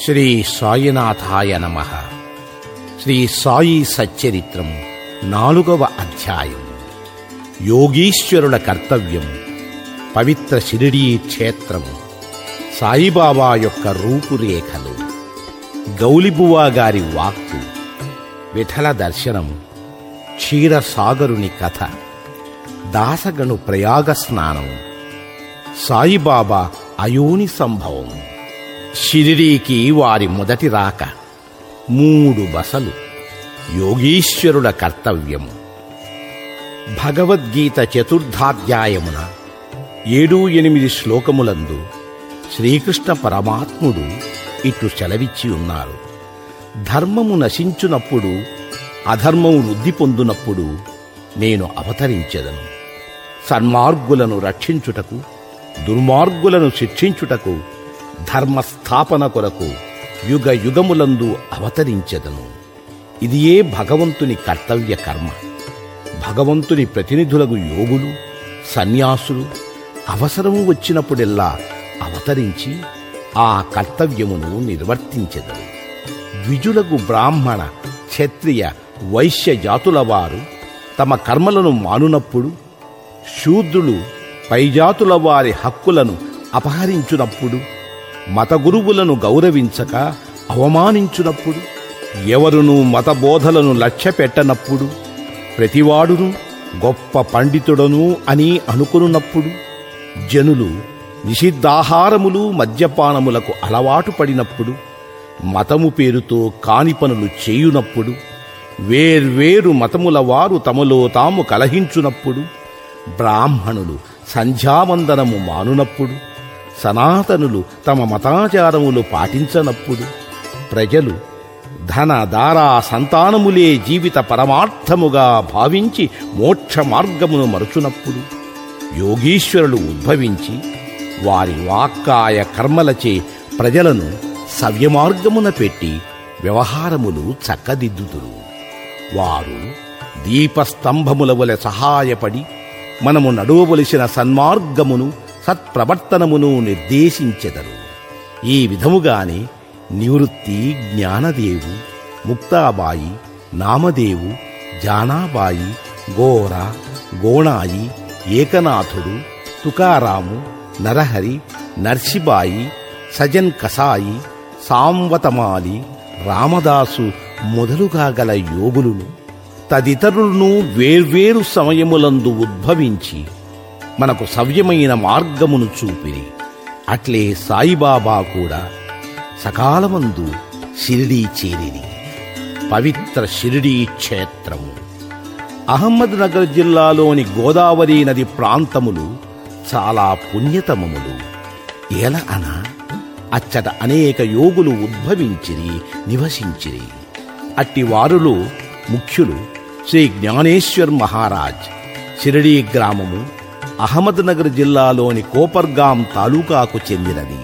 శ్రీ సాయినాథాయ నమ శ్రీ సాయి సచ్చరిత్రం నాలుగవ అధ్యాయం యోగీశ్వరుల కర్తవ్యం పవిత్ర షిరిడీ క్షేత్రం సాయిబాబా యొక్క రూపురేఖలు గౌలిబువా గారి వాక్కు విఠల దర్శనం క్షీరసాగరుని కథ దాసగను ప్రయాగ స్నానం సాయిబాబా అయోని సంభవం షిరిడీకి వారి మొదటి రాక మూడు బసలు యోగీశ్వరుల కర్తవ్యము భగవద్గీత చతుర్థాధ్యాయమున ఏడు ఎనిమిది శ్లోకములందు శ్రీకృష్ణ పరమాత్ముడు ఇట్లు సెలవిచ్చి ఉన్నారు ధర్మము నశించునప్పుడు అధర్మము వృద్ధి పొందునప్పుడు నేను అవతరించెదను సన్మార్గులను రక్షించుటకు దుర్మార్గులను శిక్షించుటకు ధర్మస్థాపన కొరకు యుగ యుగములందు అవతరించెదను ఇది ఏ భగవంతుని కర్తవ్య కర్మ భగవంతుని ప్రతినిధులకు యోగులు సన్యాసులు అవసరము వచ్చినప్పుడెల్లా అవతరించి ఆ కర్తవ్యమును నిర్వర్తించెదరు ద్విజులకు బ్రాహ్మణ క్షత్రియ వైశ్య జాతుల వారు తమ కర్మలను మానునప్పుడు శూద్రులు పైజాతుల వారి హక్కులను అపహరించునప్పుడు మత గురువులను గౌరవించక అవమానించునప్పుడు ఎవరునూ మత బోధలను లక్ష్యపెట్టనప్పుడు ప్రతివాడును గొప్ప పండితుడను అని అనుకున్నప్పుడు జనులు నిషిద్ధాహారములు మద్యపానములకు అలవాటు పడినప్పుడు మతము పేరుతో కాని పనులు చేయునప్పుడు వేర్వేరు మతముల వారు తమలో తాము కలహించునప్పుడు బ్రాహ్మణులు సంధ్యావందనము మానునప్పుడు సనాతనులు తమ మతాచారములు పాటించనప్పుడు ప్రజలు ధన దారా సంతానములే జీవిత పరమార్థముగా భావించి మోక్ష మార్గమును మరచునప్పుడు యోగీశ్వరులు ఉద్భవించి వారి వాక్కాయ కర్మలచే ప్రజలను సవ్యమార్గమున పెట్టి వ్యవహారములు చక్కదిద్దుతురు వారు దీపస్తంభముల వలె సహాయపడి మనము నడువవలసిన సన్మార్గమును సత్ప్రవర్తనమును నిర్దేశించెదరు ఈ విధముగానే నివృత్తి జ్ఞానదేవు ముక్తాబాయి నామదేవు జానాబాయి గోర గోణాయి ఏకనాథుడు తుకారాము నరహరి నర్సిబాయి సజన్ కసాయి సాంవతమాలి రామదాసు మొదలుగా గల యోగులను తదితరులను వేర్వేరు సమయములందు ఉద్భవించి మనకు సవ్యమైన మార్గమును చూపిరి అట్లే సాయిబాబా కూడా సకాలమందు షిరిడీ చేరిరి పవిత్ర షిరిడీ క్షేత్రము అహమ్మద్ నగర్ జిల్లాలోని గోదావరి నది ప్రాంతములు చాలా పుణ్యతమములు ఎల అన అచ్చట అనేక యోగులు ఉద్భవించిరి నివసించిరి అట్టి వారులో ముఖ్యులు శ్రీ జ్ఞానేశ్వర్ మహారాజ్ షిరిడీ గ్రామము అహ్మద్ నగర్ జిల్లాలోని కోపర్గాం తాలూకాకు చెందినది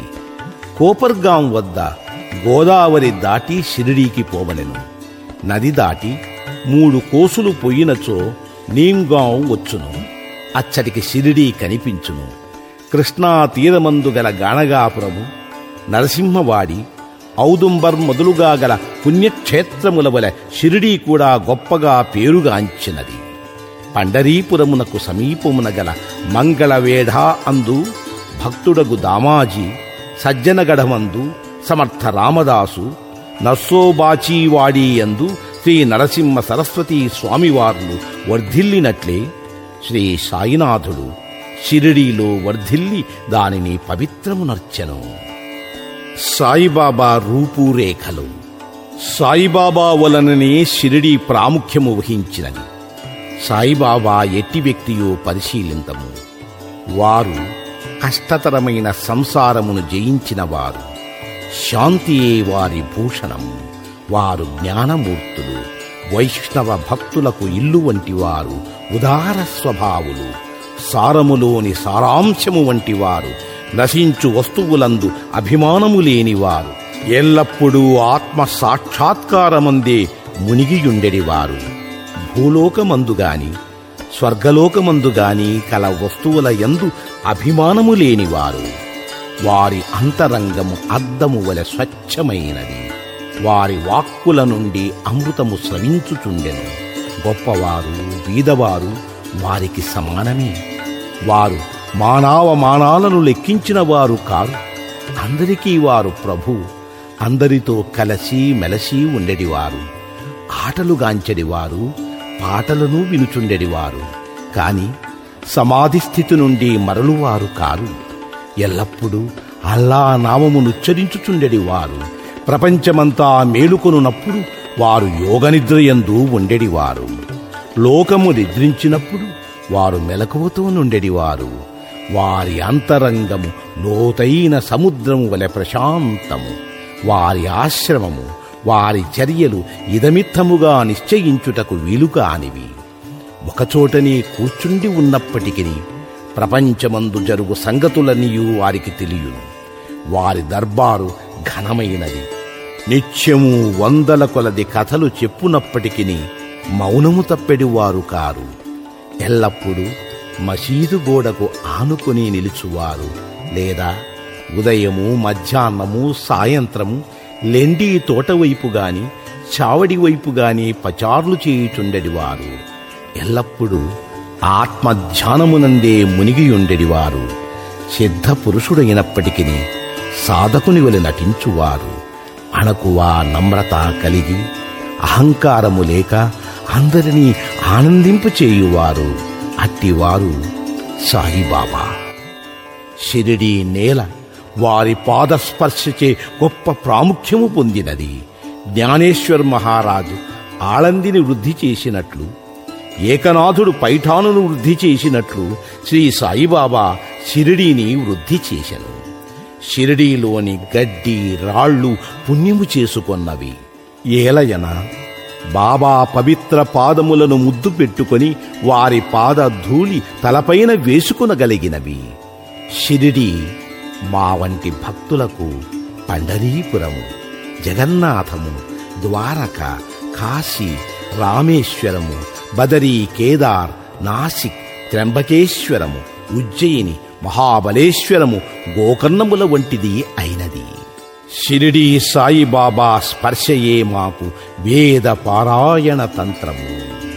కోపర్గాం వద్ద గోదావరి దాటి షిరిడీకి పోవలెను నది దాటి మూడు కోసులు పొయ్యినచో నీంగాం వచ్చును అచ్చటికి షిరిడీ కనిపించును కృష్ణా తీరమందు గల గాణగాపురము నరసింహవాడి ఔదుంబర్ మొదలుగా గల పుణ్యక్షేత్రముల వలె షిరిడీ కూడా గొప్పగా పేరుగాంచినది పండరీపురమునకు సమీపమున గల మంగళవేఢ అందు భక్తుడగు దామాజీ సజ్జనగఢమందు సమర్థ రామదాసు నర్సోబాచీవాడి యందు శ్రీ నరసింహ సరస్వతీ స్వామివార్లు వర్ధిల్లినట్లే శ్రీ సాయినాథుడు షిరిడీలో వర్ధిల్లి దానిని పవిత్రమునర్చెను సాయిబాబా రూపురేఖలు సాయిబాబా వలననే షిరిడీ ప్రాముఖ్యము వహించినది సాయిబాబా ఎట్టి వ్యక్తియో పరిశీలింతము వారు కష్టతరమైన సంసారమును జయించిన వారు శాంతియే వారి భూషణం వారు జ్ఞానమూర్తులు వైష్ణవ భక్తులకు ఇల్లు వంటి వారు ఉదార స్వభావులు సారములోని సారాంశము వంటి వారు నశించు వస్తువులందు అభిమానము లేనివారు ఎల్లప్పుడూ ఆత్మ సాక్షాత్కారమందే మునిగియుండెడివారు భూలోకమందు గాని స్వర్గలోకమందు గాని కల వస్తువుల యందు అభిమానము లేనివారు వారి అంతరంగము అద్దము వలె స్వచ్ఛమైనది వారి వాక్కుల నుండి అమృతము స్రవించుచుండెను గొప్పవారు బీదవారు వారికి సమానమే వారు మానావమానాలను లెక్కించిన వారు కారు అందరికీ వారు ప్రభు అందరితో కలసి మెలసి ఉండేటివారు ఆటలు గాంచెడివారు పాటలను వినుచుండెడివారు కాని సమాధి స్థితి నుండి మరలువారు కారు ఎల్లప్పుడూ అల్లా నామమునుచ్చరించుచుండెడి వారు ప్రపంచమంతా మేలుకొనున్నప్పుడు వారు యోగనిద్రయందు ఉండెడివారు లోకము నిద్రించినప్పుడు వారు మెలకువతో నుండెడివారు వారి అంతరంగము లోతైన సముద్రము వలె ప్రశాంతము వారి ఆశ్రమము వారి చర్యలు ఇదమిత్తముగా నిశ్చయించుటకు వీలు కానివి ఒకచోటనే కూర్చుండి ఉన్నప్పటికీ ప్రపంచమందు జరుగు సంగతులన్నీయు వారికి తెలియను వారి దర్బారు ఘనమైనది నిత్యము వందల కొలది కథలు చెప్పునప్పటికీ మౌనము తప్పెడివారు కారు ఎల్లప్పుడూ మసీదు గోడకు ఆనుకుని నిలుచువారు లేదా ఉదయము మధ్యాహ్నము సాయంత్రము లెండి తోట వైపు గాని చావడి వైపు గాని పచార్లు చేయుచుండెడివారు ఎల్లప్పుడూ ఆత్మధ్యానమునందే మునిగియుండెడివారు సిద్ధ పురుషుడైనప్పటికీ సాధకుని వలె నటించువారు అణకువా నమ్రత కలిగి అహంకారము లేక అందరినీ ఆనందింపు చేయువారు అట్టివారు సాయిబాబా షిరిడీ నేల వారి పాదస్పర్శచే గొప్ప ప్రాముఖ్యము పొందినది జ్ఞానేశ్వర్ మహారాజు ఆళందిని వృద్ధి చేసినట్లు ఏకనాథుడు పైఠానును వృద్ధి చేసినట్లు శ్రీ సాయిబాబా షిరిడీని వృద్ధి చేశను షిరిడీలోని గడ్డి రాళ్ళు పుణ్యము చేసుకొన్నవి ఏలయన బాబా పవిత్ర పాదములను ముద్దు పెట్టుకొని వారి పాద ధూళి తలపైన వేసుకునగలిగినవి షిరిడి మా వంటి భక్తులకు పండరీపురము జగన్నాథము ద్వారక కాశీ రామేశ్వరము బదరీ కేదార్ నాసిక్ త్రంబకేశ్వరము ఉజ్జయిని మహాబలేశ్వరము గోకర్ణముల వంటిది అయినది షిరిడీ సాయిబాబా స్పర్శయే మాకు వేద పారాయణ తంత్రము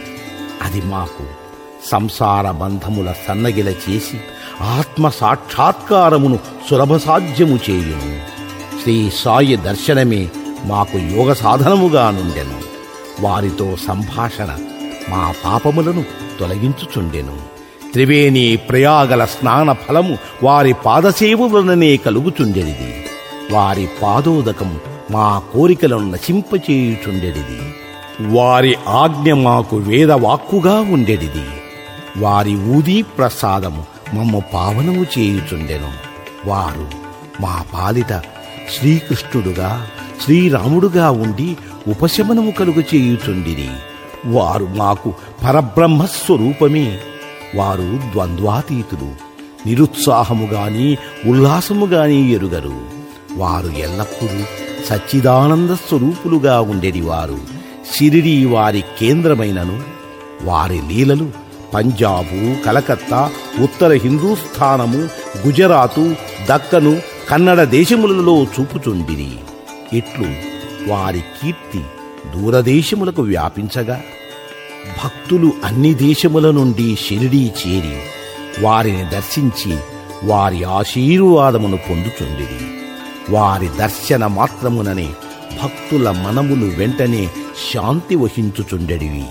అది మాకు సంసార బంధముల సన్నగిల చేసి ఆత్మ సాక్షాత్కారమును సులభ సాధ్యము చేయును శ్రీ సాయి దర్శనమే మాకు యోగ సాధనముగా నుండెను వారితో సంభాషణ మా పాపములను తొలగించుచుండెను త్రివేణి ప్రయాగల స్నాన ఫలము వారి పాదసేవులననే కలుగుచుండెడిది వారి పాదోదకం మా కోరికలను నశింపచేయుచుండెడిది వారి ఆజ్ఞ మాకు వేదవాక్కుగా ఉండెడిది వారి ఊదీ ప్రసాదము మమ్మ పావనము చేయుచుండెను వారు మా పాలిట శ్రీకృష్ణుడుగా శ్రీరాముడుగా ఉండి ఉపశమనము కలుగు చేయుచుండిరి వారు మాకు పరబ్రహ్మ స్వరూపమే వారు ద్వంద్వాతీతులు నిరుత్సాహము గాని ఉల్లాసము గాని ఎరుగరు వారు ఎల్లప్పుడూ సచ్చిదానంద స్వరూపులుగా ఉండేటివారు సిరిడి వారి కేంద్రమైనను వారి లీలలు పంజాబు కలకత్తా ఉత్తర హిందూస్థానము గుజరాతు దక్కను కన్నడ దేశములలో చూపుచుండిరి ఇట్లు వారి కీర్తి దూరదేశములకు వ్యాపించగా భక్తులు అన్ని దేశముల నుండి షిరిడీ చేరి వారిని దర్శించి వారి ఆశీర్వాదమును పొందుచుండిరి వారి దర్శన మాత్రముననే భక్తుల మనములు వెంటనే శాంతి వహించుచుండెడివి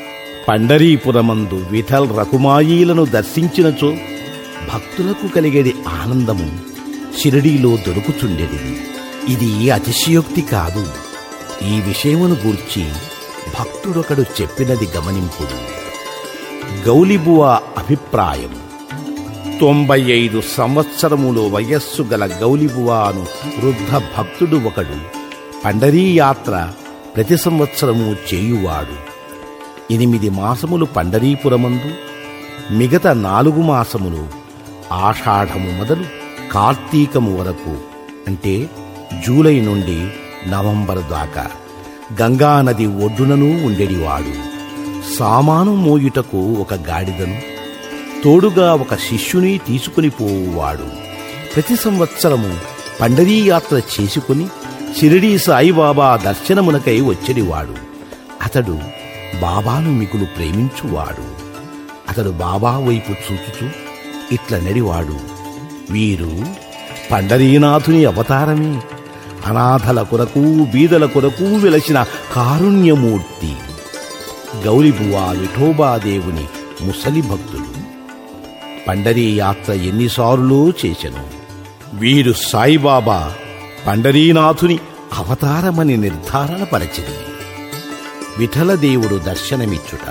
పండరీపురమందు విఠల్ రకుమాయీలను దర్శించినచో భక్తులకు కలిగేది ఆనందము షిరిడీలో దొరుకుచుండెడిది ఇది అతిశయోక్తి కాదు ఈ విషయమును గూర్చి భక్తుడొకడు చెప్పినది గమనింపుడు గౌలిబువ అభిప్రాయం తొంభై ఐదు సంవత్సరములు వయస్సు గల గౌలిబువ అను వృద్ధ భక్తుడు ఒకడు పండరీ యాత్ర ప్రతి సంవత్సరము చేయువాడు ఎనిమిది మాసములు పండరీపురమందు మిగతా నాలుగు మాసములు ఆషాఢము మొదలు కార్తీకము వరకు అంటే జూలై నుండి నవంబర్ దాకా గంగానది ఒడ్డునను ఉండేడివాడు సామాను మోయుటకు ఒక గాడిదను తోడుగా ఒక శిష్యుని తీసుకుని పోవువాడు ప్రతి సంవత్సరము పండరీ యాత్ర చేసుకుని షిరిడీ సాయిబాబా దర్శనమునకై వచ్చేవాడు అతడు బాబాను మిగులు ప్రేమించువాడు అతడు బాబా వైపు చూచుచూ ఇట్ల నడివాడు వీరు పండరీనాథుని అవతారమే అనాథల కొరకు బీదల కొరకు వెలసిన కారుణ్యమూర్తి గౌరిబువా విఠోబాదేవుని ముసలి భక్తుడు పండరీ యాత్ర ఎన్నిసార్లు చేశను వీరు సాయిబాబా పండరీనాథుని అవతారమని నిర్ధారణ పరచింది విఠలదేవుడు దర్శనమిచ్చుట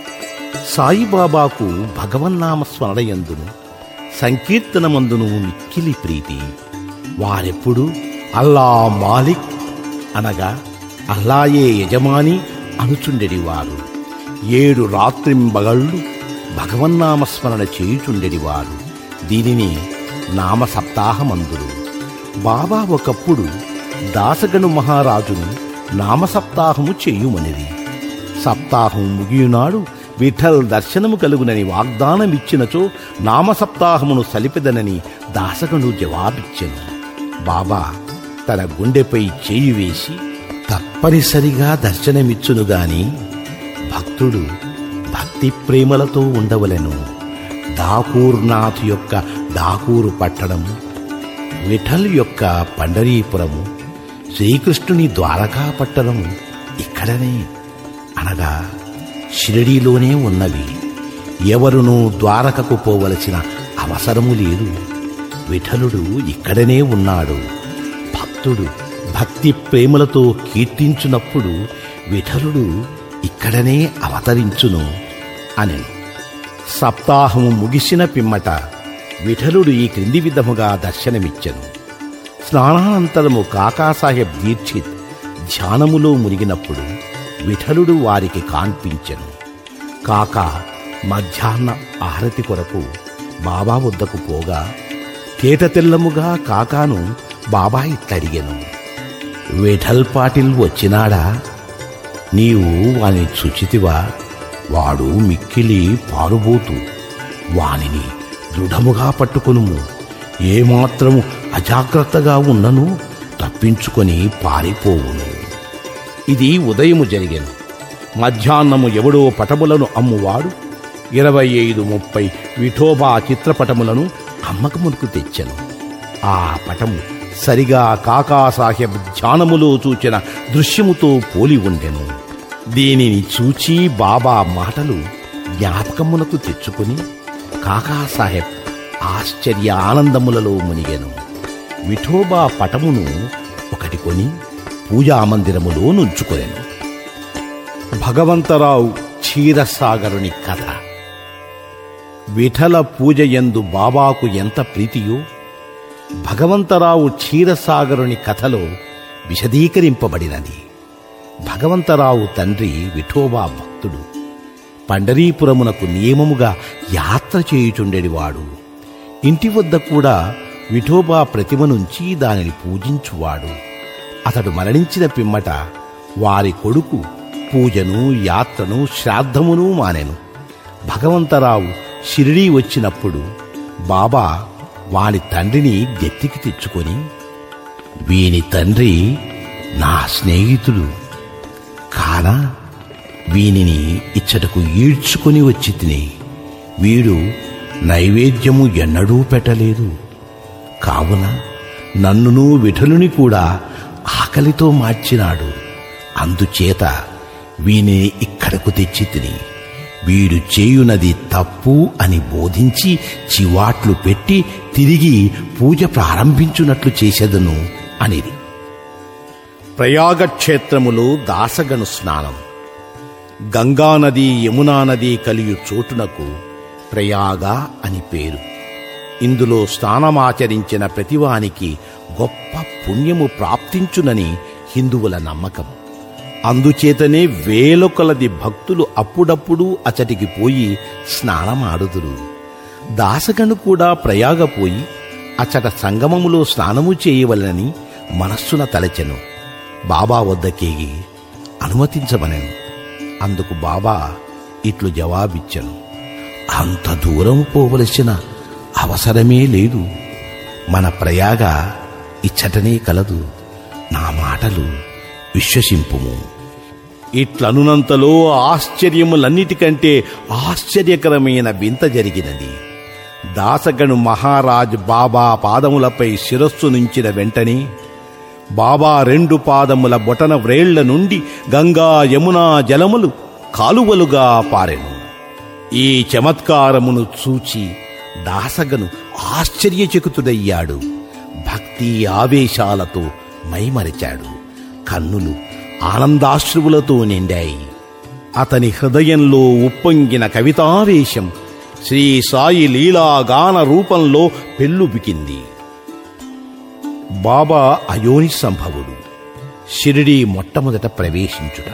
సాయిబాబాకు భగవన్నామ స్మరణయందును సంకీర్తనమందును మిక్కిలి ప్రీతి వారెప్పుడు అల్లా మాలిక్ అనగా అల్లాయే యజమాని అనుచుండెడివారు ఏడు రాత్రింబగళ్ళు భగవన్నామస్మరణ చేయుచుండెడివారు దీనిని నామ సప్తాహమందురు బాబా ఒకప్పుడు దాసగను మహారాజును నామసప్తాహము చేయుమనిది సప్తాహం ముగియునాడు విఠల్ దర్శనము కలుగునని వాగ్దానమిచ్చినచో నామసప్తాహమును సలిపెదనని దాసగను జవాబిచ్చెను బాబా తన గుండెపై చేయి వేసి తప్పనిసరిగా దర్శనమిచ్చును గాని భక్తుడు భక్తి ప్రేమలతో ఉండవలెను డాకూర్నాథ్ యొక్క డాకూరు పట్టణము విఠల్ యొక్క పండరీపురము శ్రీకృష్ణుని ద్వారకా పట్టణము ఇక్కడనే అనగా షిరిడీలోనే ఉన్నవి ఎవరునూ ద్వారకకు పోవలసిన అవసరము లేదు విఠలుడు ఇక్కడనే ఉన్నాడు భక్తుడు భక్తి ప్రేమలతో కీర్తించునప్పుడు విఠలుడు ఇక్కడనే అవతరించును అని సప్తాహము ముగిసిన పిమ్మట విఠలుడు ఈ క్రింది విధముగా దర్శనమిచ్చెను స్నానానంతరము కాకాసాహెబ్ దీక్షిత్ ధ్యానములో మునిగినప్పుడు విఠలుడు వారికి కాన్పించెను కాకా మధ్యాహ్న ఆరతి కొరకు బాబా వద్దకు పోగా తేట తెల్లముగా కాకాను బాబా ఇట్లడిగెను విఠల్ పాటిల్ వచ్చినాడా నీవు వాని చుచితివా వాడు మిక్కిలి పారుబోతు వానిని దృఢముగా పట్టుకొనుము ఏమాత్రము అజాగ్రత్తగా ఉన్నను తప్పించుకొని పారిపోవును ఇది ఉదయము జరిగెను మధ్యాహ్నము ఎవడో పటములను అమ్మువాడు ఇరవై ఐదు ముప్పై విఠోబా చిత్రపటములను అమ్మకమునకు తెచ్చెను ఆ పటము సరిగా కాకాసాహెబ్ ధ్యానములో చూచిన దృశ్యముతో పోలి ఉండెను దీనిని చూచి బాబా మాటలు జ్ఞాపకమునకు తెచ్చుకుని కాకాసాహెబ్ ఆశ్చర్య ఆనందములలో మునిగెను విఠోబా పటమును ఒకటి కొని పూజా మందిరములో నుంచుకొనెను భగవంతరావు క్షీరసాగరుని కథ విఠల పూజ యందు బాబాకు ఎంత ప్రీతియో భగవంతరావు క్షీరసాగరుని కథలో విశదీకరింపబడినది భగవంతరావు తండ్రి విఠోబా భక్తుడు పండరీపురమునకు నియమముగా యాత్ర చేయుచుండెడివాడు ఇంటి వద్ద కూడా విఠోబా ప్రతిమ నుంచి దానిని పూజించువాడు అతడు మరణించిన పిమ్మట వారి కొడుకు పూజను యాత్రను శ్రాద్ధమును మానెను భగవంతరావు షిరిడీ వచ్చినప్పుడు బాబా వాని తండ్రిని గెత్తికి తెచ్చుకొని వీని తండ్రి నా స్నేహితుడు కాన వీనిని ఇచ్చటకు ఈడ్చుకొని వచ్చి తిని వీడు నైవేద్యము ఎన్నడూ పెట్టలేదు కావున నన్నును విఠలుని కూడా ఆకలితో మార్చినాడు అందుచేత వీనిని ఇక్కడకు తెచ్చి తిని వీడు చేయునది తప్పు అని బోధించి చివాట్లు పెట్టి తిరిగి పూజ ప్రారంభించున్నట్లు చేసేదను అనిది ప్రయాగ క్షేత్రములో దాసగను స్నానం గంగానది యమునా నది కలియు చోటునకు ప్రయాగ అని పేరు ఇందులో స్నానమాచరించిన ప్రతివానికి గొప్ప పుణ్యము ప్రాప్తించునని హిందువుల నమ్మకం అందుచేతనే వేల కొలది భక్తులు అప్పుడప్పుడు అచటికి పోయి స్నానమాడుదురు దాసగను కూడా ప్రయాగపోయి అచట సంగమములో స్నానము చేయవలనని మనస్సున తలచెను బాబా వద్దకేగి అనుమతించమనెను అందుకు బాబా ఇట్లు జవాబిచ్చెను అంత దూరం పోవలసిన అవసరమే లేదు మన ప్రయాగ ఇచ్చటనే కలదు నా మాటలు విశ్వసింపుము ఇట్లనునంతలో ఆశ్చర్యములన్నిటికంటే ఆశ్చర్యకరమైన వింత జరిగినది దాసగను మహారాజ్ బాబా పాదములపై శిరస్సు నుంచిన వెంటనే బాబా రెండు పాదముల బొటన వ్రేళ్ల నుండి గంగా యమునా జలములు కాలువలుగా పారెను ఈ చమత్కారమును చూచి దాసగను ఆశ్చర్యచకితుడయ్యాడు భక్తి ఆవేశాలతో మైమరిచాడు కన్నులు ఆనందాశ్రువులతో నిండాయి అతని హృదయంలో ఉప్పొంగిన కవితావేశం శ్రీ సాయి లీలాగాన రూపంలో పెళ్ళుబికింది బాబా అయోని సంభవుడు షిరిడి మొట్టమొదట ప్రవేశించుట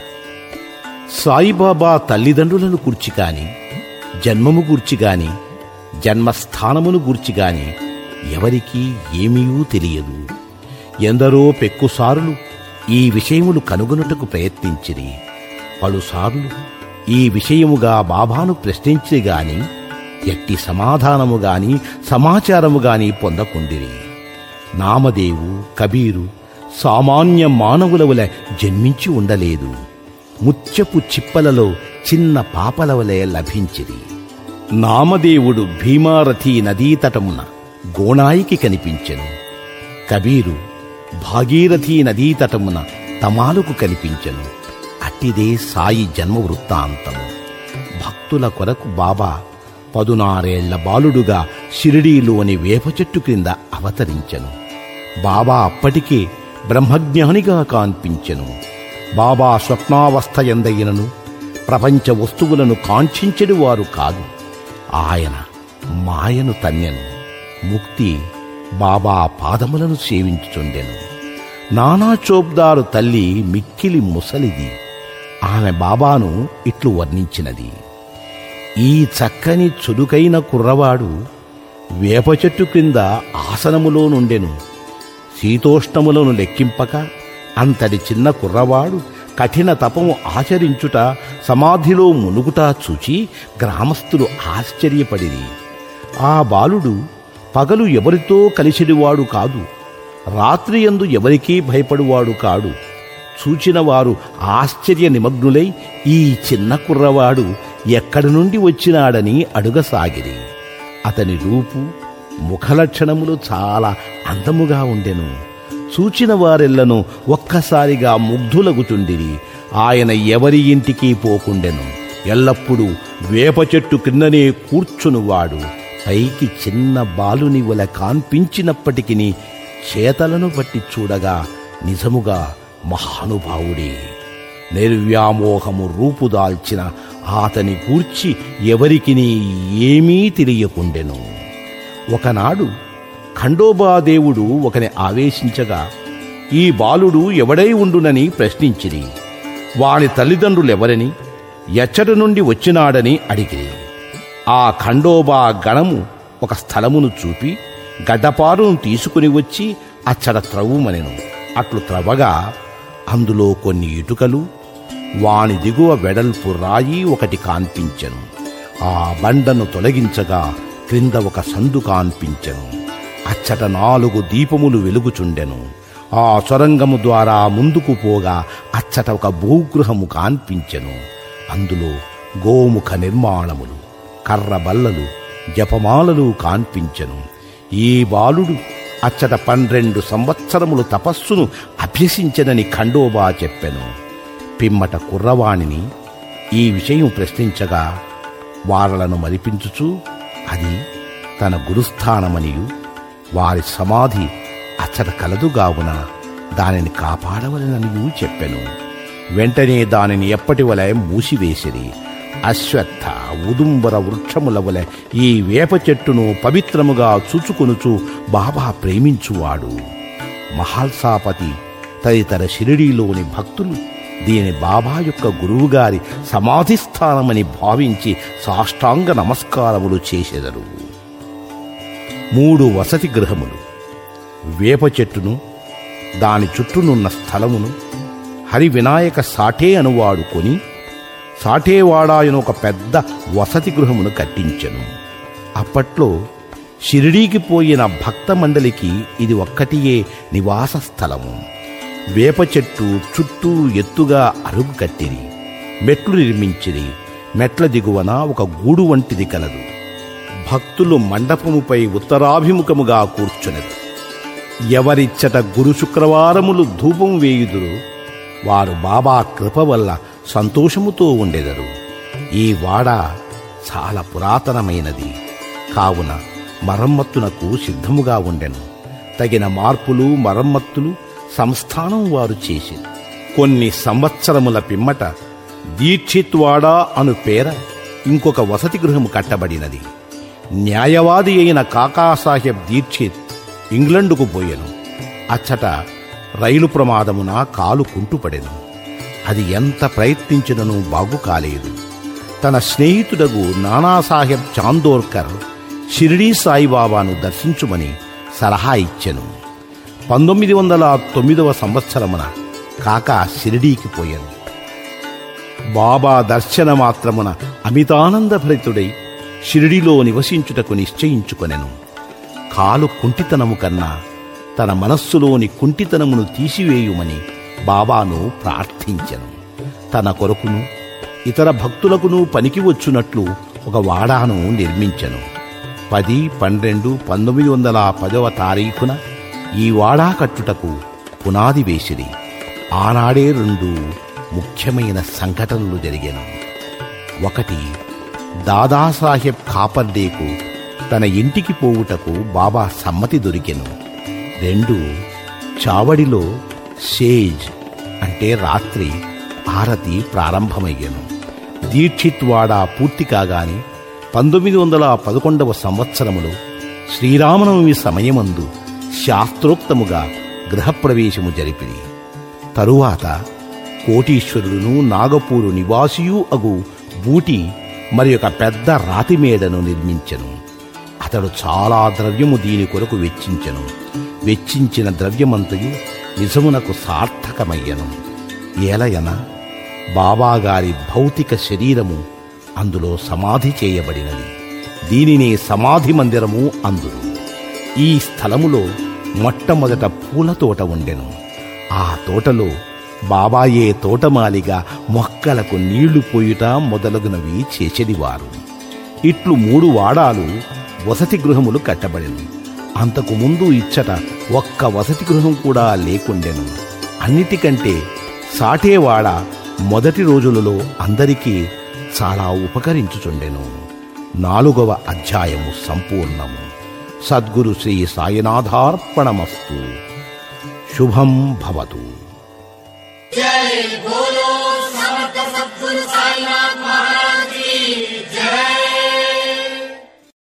సాయిబాబా తల్లిదండ్రులను గూర్చి కాని జన్మము గూర్చి గాని జన్మస్థానమును గూర్చి గాని ఎవరికీ ఏమీ తెలియదు ఎందరో పెక్కుసారులు ఈ విషయములు కనుగొనుటకు ప్రయత్నించిరి పలుసార్లు ఈ విషయముగా బాబాను ప్రశ్నించి గాని ఎట్టి సమాధానము గాని సమాచారము గాని పొందకుండిరి నామదేవు కబీరు సామాన్య మానవుల వలె జన్మించి ఉండలేదు ముత్యపు చిప్పలలో చిన్న పాపల వలె లభించిరి నామదేవుడు భీమారథి నదీతటమున గోణాయికి కనిపించెను కబీరు భాగీరథీ నదీతటమున తమాలకు కనిపించెను అట్టిదే సాయి జన్మ వృత్తాంతము భక్తుల కొరకు బాబా పదునారేళ్ల బాలుడుగా షిరిడీలోని వేప చెట్టు క్రింద అవతరించెను బాబా అప్పటికే బ్రహ్మజ్ఞానిగా కాన్పించెను బాబా స్వప్నావస్థ ఎందయినను ప్రపంచ వస్తువులను కాంక్షించెడు వారు కాదు ఆయన మాయను తన్యను ముక్తి బాబా పాదములను సేవించుచుండెను నానా చోప్దారు తల్లి మిక్కిలి ముసలిది ఆమె బాబాను ఇట్లు వర్ణించినది ఈ చక్కని చురుకైన కుర్రవాడు వేప చెట్టు క్రింద ఆసనములో నుండెను శీతోష్ణములను లెక్కింపక అంతటి చిన్న కుర్రవాడు కఠిన తపము ఆచరించుట సమాధిలో మునుగుట చూచి గ్రామస్థులు ఆశ్చర్యపడిరి ఆ బాలుడు పగలు ఎవరితో కలిసిడివాడు కాదు రాత్రి యందు ఎవరికీ భయపడువాడు కాడు చూచిన వారు ఆశ్చర్య నిమగ్నులై ఈ చిన్న కుర్రవాడు ఎక్కడి నుండి వచ్చినాడని అడుగసాగిరి అతని రూపు ముఖలక్షణములు చాలా అందముగా ఉండెను చూచిన వారెల్లను ఒక్కసారిగా ముగ్ధులగుచుండిరి ఆయన ఎవరి ఇంటికి పోకుండెను ఎల్లప్పుడూ వేప చెట్టు క్రిందనే కూర్చునువాడు పైకి చిన్న బాలుని వల కాన్పించినప్పటికీ చేతలను బట్టి చూడగా నిజముగా మహానుభావుడే నిర్వ్యామోహము రూపుదాల్చిన అతని గూర్చి ఎవరికిని ఏమీ తెలియకుండెను ఒకనాడు ఖండోబాదేవుడు ఒకని ఆవేశించగా ఈ బాలుడు ఎవడై ఉండునని ప్రశ్నించిరి వాని తల్లిదండ్రులెవరని ఎచ్చటి నుండి వచ్చినాడని అడిగిరి ఆ ఖండోబా గణము ఒక స్థలమును చూపి గడ్డపారును తీసుకుని వచ్చి అచ్చట త్రవ్వుమనెను అట్లు త్రవ్వగా అందులో కొన్ని ఇటుకలు వాని దిగువ వెడల్పు రాయి ఒకటి కాన్పించెను ఆ బండను తొలగించగా క్రింద ఒక సందు కాన్పించెను అచ్చట నాలుగు దీపములు వెలుగుచుండెను ఆ సొరంగము ద్వారా ముందుకు పోగా అచ్చట ఒక భూగృహము కాన్పించెను అందులో గోముఖ నిర్మాణములు కర్ర బల్లలు జపమాలలు కాన్పించెను ఈ బాలుడు అచ్చట పన్నెండు సంవత్సరములు తపస్సును అభ్యసించనని ఖండోబా చెప్పెను పిమ్మట కుర్రవాణిని ఈ విషయం ప్రశ్నించగా వారలను మరిపించుచు అది తన గురుస్థానమనియు వారి సమాధి అచ్చట కలదుగావున దానిని కాపాడవలననియూ చెప్పెను వెంటనే దానిని ఎప్పటి వలె మూసివేసిరి అశ్వత్థ ఉదుంబర వృక్షముల వలె ఈ వేప చెట్టును పవిత్రముగా చూచుకొనుచు బాబా ప్రేమించువాడు మహాల్సాపతి తదితర షిరిడీలోని భక్తులు దీని బాబా యొక్క గురువుగారి సమాధి స్థానమని భావించి సాష్టాంగ నమస్కారములు చేసెదరు మూడు వసతి గృహములు వేప చెట్టును దాని చుట్టూనున్న స్థలమును హరి వినాయక సాఠే అనువాడు కొని సాఠేవాడాయను ఒక పెద్ద వసతి గృహమును కట్టించెను అప్పట్లో షిరిడీకి పోయిన భక్త మండలికి ఇది ఒక్కటియే నివాస స్థలము వేప చెట్టు చుట్టూ ఎత్తుగా అరుగు కట్టిరి మెట్లు నిర్మించిరి మెట్ల దిగువన ఒక గూడు వంటిది కలదు భక్తులు మండపముపై ఉత్తరాభిముఖముగా కూర్చునెదు ఎవరిచ్చట గురు శుక్రవారములు ధూపం వేయుదురు వారు బాబా కృప వల్ల సంతోషముతో ఉండెదరు ఈ వాడ చాలా పురాతనమైనది కావున మరమ్మత్తునకు సిద్ధముగా ఉండెను తగిన మార్పులు మరమ్మత్తులు సంస్థానం వారు చేసి కొన్ని సంవత్సరముల పిమ్మట దీక్షిత్వాడ అను పేర ఇంకొక వసతి గృహము కట్టబడినది న్యాయవాది అయిన కాకాసాహెబ్ దీక్షిత్ ఇంగ్లండుకు పోయెను అచ్చట రైలు ప్రమాదమున కాలు కుంటుపడెను అది ఎంత ప్రయత్నించినను బాగు కాలేదు తన స్నేహితుడగు నానాసాహెబ్ చాందోర్కర్ షిరిడీ సాయిబాబాను దర్శించుమని సలహా ఇచ్చెను పంతొమ్మిది వందల తొమ్మిదవ సంవత్సరమున కాకా షిరిడీకి పోయాను బాబా దర్శన మాత్రమున అమితానందభరితుడై షిరిడిలో నివసించుటకు నిశ్చయించుకొనెను కాలు కుంటితనము కన్నా తన మనస్సులోని కుంటితనమును తీసివేయుమని బాబాను ప్రార్థించెను తన కొరకును ఇతర భక్తులకును పనికి వచ్చునట్లు ఒక వాడాను నిర్మించెను పది పన్నెండు పంతొమ్మిది వందల పదవ తారీఖున ఈ వాడా కట్టుటకు పునాది వేసిరి ఆనాడే రెండు ముఖ్యమైన సంఘటనలు జరిగాను ఒకటి దాదాసాహెబ్ కాపర్డేకు తన ఇంటికి పోవుటకు బాబా సమ్మతి దొరికెను రెండు చావడిలో షేజ్ అంటే రాత్రి ఆరతి ప్రారంభమయ్యను దీక్షిత్వాడ పూర్తి కాగానే పంతొమ్మిది వందల పదకొండవ సంవత్సరములో శ్రీరామనవమి సమయమందు శాస్త్రోక్తముగా గృహప్రవేశము జరిపిరి తరువాత కోటీశ్వరుడును నాగపూరు నివాసియు అగు బూటి మరి ఒక పెద్ద రాతి మేడను నిర్మించెను అతడు చాలా ద్రవ్యము దీని కొరకు వెచ్చించెను వెచ్చించిన ద్రవ్యమంతయు నిజమునకు సార్థకమయ్యను ఏలయన బాబాగారి భౌతిక శరీరము అందులో సమాధి చేయబడినది దీనినే సమాధి మందిరము అందురు ఈ స్థలములో మొట్టమొదట పూల తోట ఉండెను ఆ తోటలో బాబాయే తోటమాలిగా మొక్కలకు నీళ్లు పోయుట మొదలగునవి చేసేదివారు ఇట్లు మూడు వాడాలు వసతి గృహములు కట్టబడెను అంతకు ముందు ఇచ్చట ఒక్క వసతి గృహం కూడా లేకుండెను అన్నిటికంటే సాటేవాడ మొదటి రోజులలో అందరికీ చాలా ఉపకరించుచుండెను నాలుగవ అధ్యాయము సంపూర్ణము సద్గురు శ్రీ సాయినాథార్పణమస్తు శుభం భవతు జై భోలో